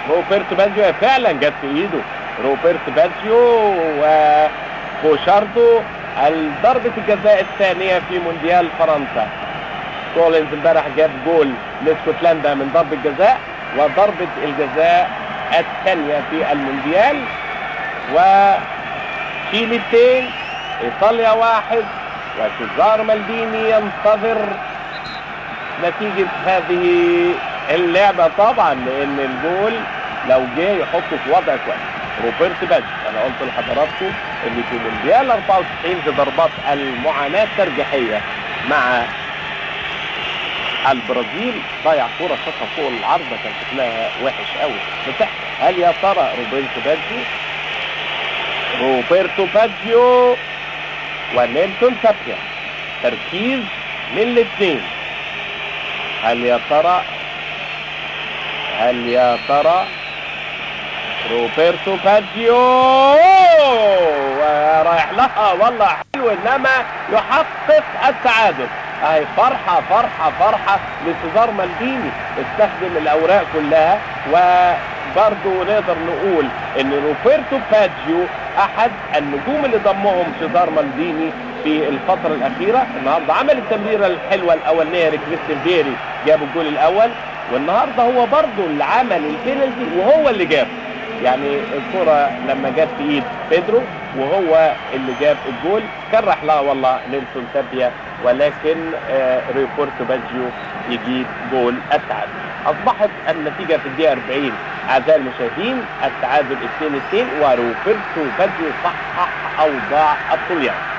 روبرتو بازيو فعلا جت في ايده روبرتو بازيو وبوشاردو ضربة الجزاء الثانية في مونديال فرنسا كولينز امبارح جاب جول لاسكتلندا من ضربة جزاء وضربة الجزاء الثانية في المونديال وشيلي اثنين ايطاليا واحد وسيزار مالديني ينتظر نتيجة هذه اللعبة طبعا لان الجول لو جه يحطه في وضع كويس روبرت باج انا قلت لحضراتكم ان في مونديال 94 في ضربات المعاناة الترجيحية مع البرازيل ضيع كرة شاطها فوق العارضة كان شكلها وحش قوي بتحصل هل يا ترى روبرتو باجيو روبرتو باجيو ونيلسون تابيا تركيز من الاثنين هل يا ترى هل يا ترى روبرتو باجيو رايح لها والله حلو انما يحقق التعادل اهي فرحه فرحه فرحه لسيزار مالديني استخدم الاوراق كلها وبرضه نقدر نقول ان روبرتو باجيو احد النجوم اللي ضمهم سيزار مالديني في الفترة الأخيرة النهاردة عمل التمريرة الحلوة الأولانية لكريستيان بيري جاب الجول الأول والنهاردة هو برضه اللي عمل البينالتي وهو اللي جاب يعني الكرة لما جت في ايد بيدرو وهو اللي جاب الجول كان راح لها والله نيلسون تابيا ولكن آه ريبورتو باجيو يجيب جول التعادل اصبحت النتيجة في الدقيقة 40 اعزائي المشاهدين التعادل 2-2 وروبرتو باجيو صحح اوضاع الطليان